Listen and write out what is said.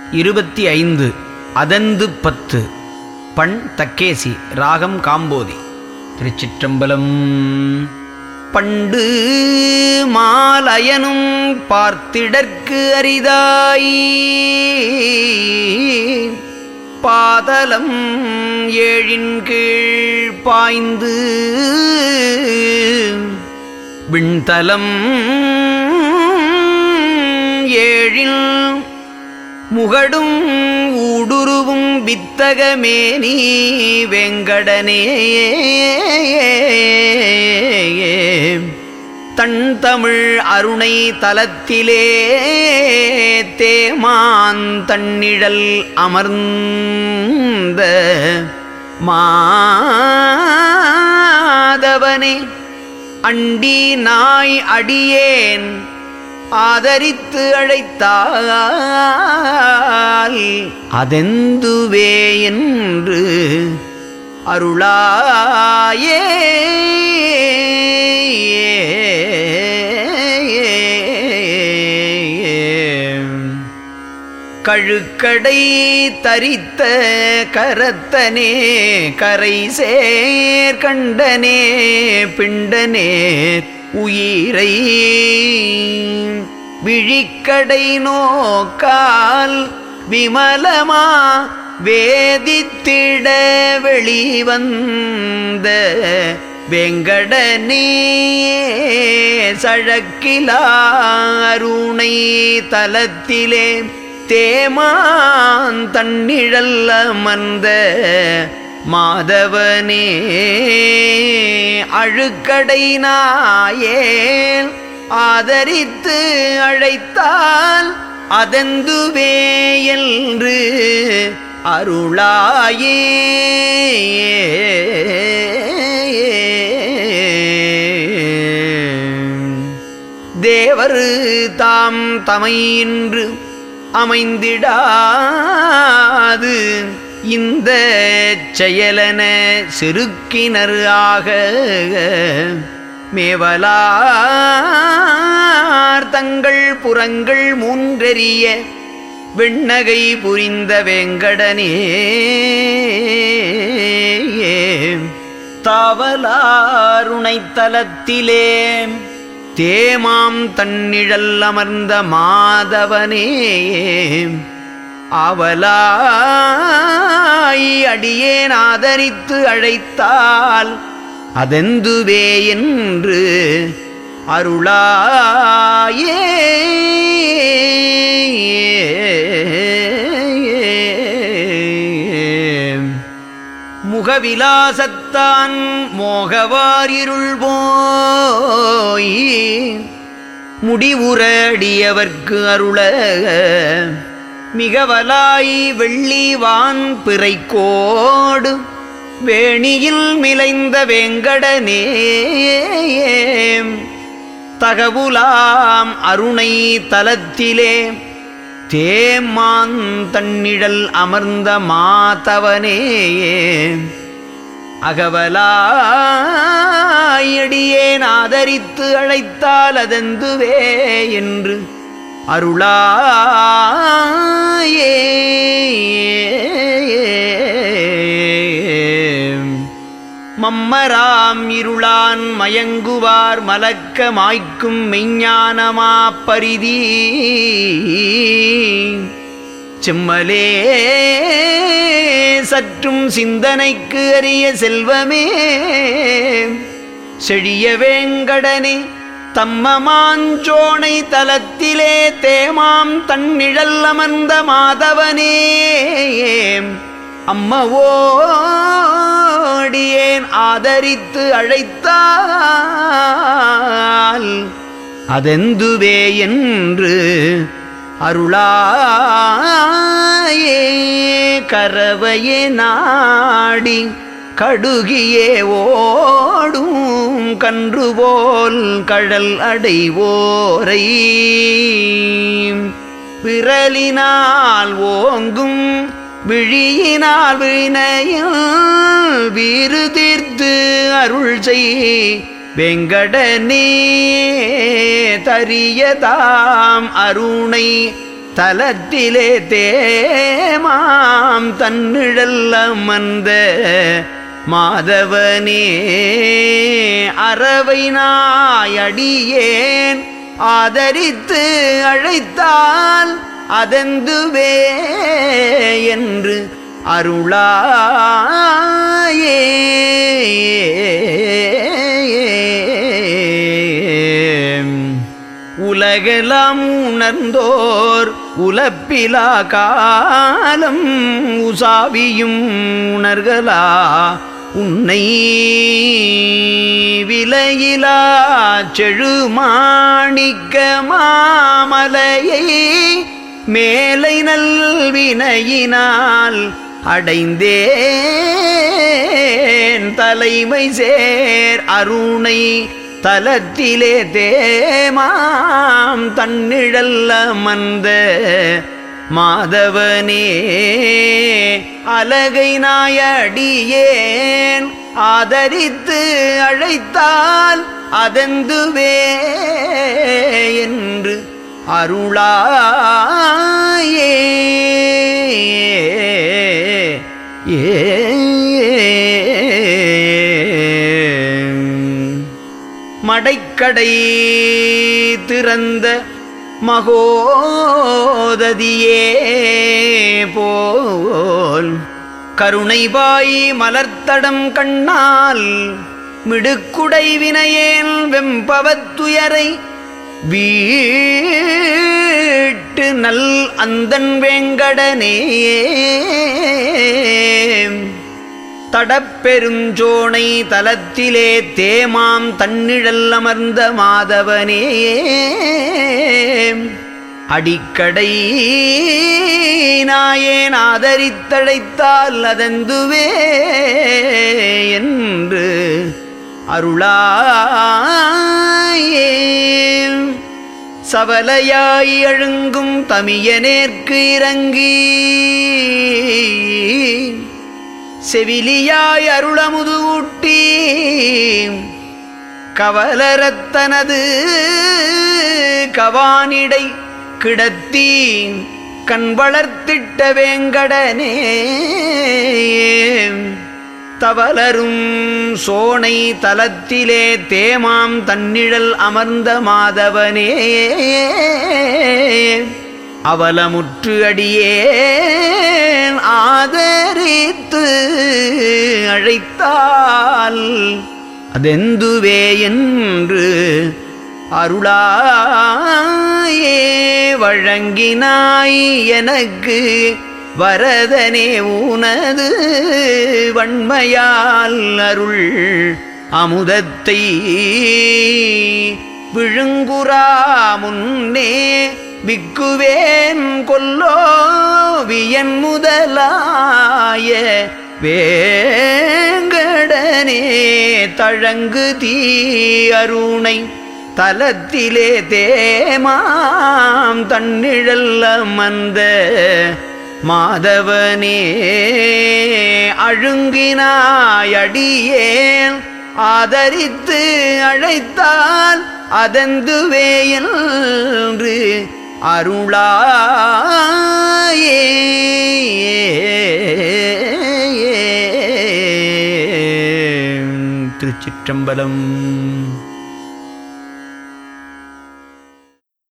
இருபத்தி ஐந்து அதந்து பத்து பண் தக்கேசி ராகம் காம்போதி திருச்சிற்றம்பலம் பண்டு மாலயனும் பார்த்திடற்கு அரிதாய் பாதலம் ஏழின் கீழ் பாய்ந்து விண்தலம் ஏழில் முகடும் ஊடுருவும் வித்தகமேனி வெங்கடனே தன் தமிழ் அருணை தலத்திலே தேமான் தன்னிழல் அமர்ந்த மாதவனே அண்டி நாய் அடியேன் ஆதரித்து அழைத்தால் அதெந்துவே என்று அருளாயே கழுக்கடை தரித்த கரத்தனே கரை சேர் கண்டனே பிண்டனே உயிரை விழிக்கடை நோக்கால் விமலமா வேதித்திட வெளிவந்த வெங்கடனே சழக்கிலா அருணை தலத்திலே தேமான் தன்னிழல் அமர்ந்த மாதவனே அழுக்கடை நாயேல் ஆதரித்து அழைத்தால் அதந்துவே என்று அருளாயே தேவர் தாம் தமையின்று அமைந்திடாது இந்த செயலன செருக்கினர் ஆக மேவலார் தங்கள் புறங்கள் மூன்றெறிய வெண்ணகை புரிந்த வெங்கடனே தாவலாருணைத்தலத்திலே தேமாம் தன்னிழல் அமர்ந்த மாதவனே அவலாய் அடியேன் ஆதரித்து அழைத்தால் அதெந்துவே என்று அருளாயே முகவிலாசத்தான் மோகவாரிருள் போய் முடிவுற அடியவர்க்கு அருள மிகவலாய் வெள்ளி வான் பிறைக்கோடு வேணியில் மிளைந்த வெங்கடனே தகவுலாம் அருணை தலத்திலே தேமான் தன்னிழல் அமர்ந்த மாதவனே அகவலாயடியேன் ஆதரித்து அழைத்தால் அதெந்துவே என்று அருளாயே மம்மராம் இருளான் மயங்குவார் மலக்க மாய்க்கும் மெய்ஞானமா பரிதி செம்மலே சற்றும் சிந்தனைக்கு அறிய செல்வமே செழிய வேங்கடனே தம்மமாஞ்சோனை தலத்திலே தேமாம் தன்னிழல் அமர்ந்த மாதவனே அம்மவோடியேன் ஆதரித்து அழைத்தால் அதெந்துவே என்று அருளாயே கரவையே நாடி கடுகியே ஓடும் கன்றுபோல் கடல் அடைவோரை விரலினால் ஓங்கும் விழியினால் வினையில் வீறு தீர்த்து அருள் செய் வெங்கடனே தரியதாம் அருணை தலத்திலே தேமாம் தன்னிழல் அமர்ந்த மாதவனே அறவை நாயடியேன் ஆதரித்து அழைத்தால் அதெந்துவே என்று அருளாயே உலகெல்லாம் உணர்ந்தோர் உலப்பிலா காலம் உசாவியும் உணர்களா உன்னை விலையிலா செழுமாணிக்க மாமலையை மேலை நல்வினையினால் அடைந்தேன் தலைமை சேர் அருணை தலத்திலே தேமாம் தன்னிழல் அமர்ந்த மாதவனே அலகை நாயடியேன் ஆதரித்து அழைத்தால் அதெந்துவே என்று அருளாயே ஏ மடைக்கடை திறந்த மகோததியே போல் கருணைபாய் மலர்த்தடம் கண்ணால் மிடுக்குடை வினையேன் வெம்பவத்துயரை வீட்டு நல் அந்தன் வேங்கடனே தடப்பெருஞ்சோனை தலத்திலே தேமாம் தன்னிழல் அமர்ந்த மாதவனே அடிக்கடை நாயேன் ஆதரித்தழைத்தால் அதந்துவே என்று அருளாயே சவலையாய் அழுங்கும் தமியனேற்கு இறங்கி செவிலியாய் அருளமுது ஊட்டி கவலரத்தனது கவானிடை கிடத்தி கண் வளர்த்திட்ட வேங்கடனே தவலரும் சோனை தலத்திலே தேமாம் தன்னிழல் அமர்ந்த மாதவனே அவலமுற்று அடியேன் ஆதரித்து அழைத்தால் அதெந்துவே என்று அருளாயே வழங்கினாய் எனக்கு வரதனே உனது வன்மையால் அருள் அமுதத்தை விழுங்குறா முன்னே விக்குவேன் கொல்லோவியன் முதலாய வேங்கடனே தழங்கு தீ அருணை தலத்திலே தேமாம் தன்னிழல் அமர்ந்த மாதவனே அழுங்கினாயடியேன் ஆதரித்து அழைத்தால் அதந்துவே என்று அருளாயே திருச்சிற்றம்பலம்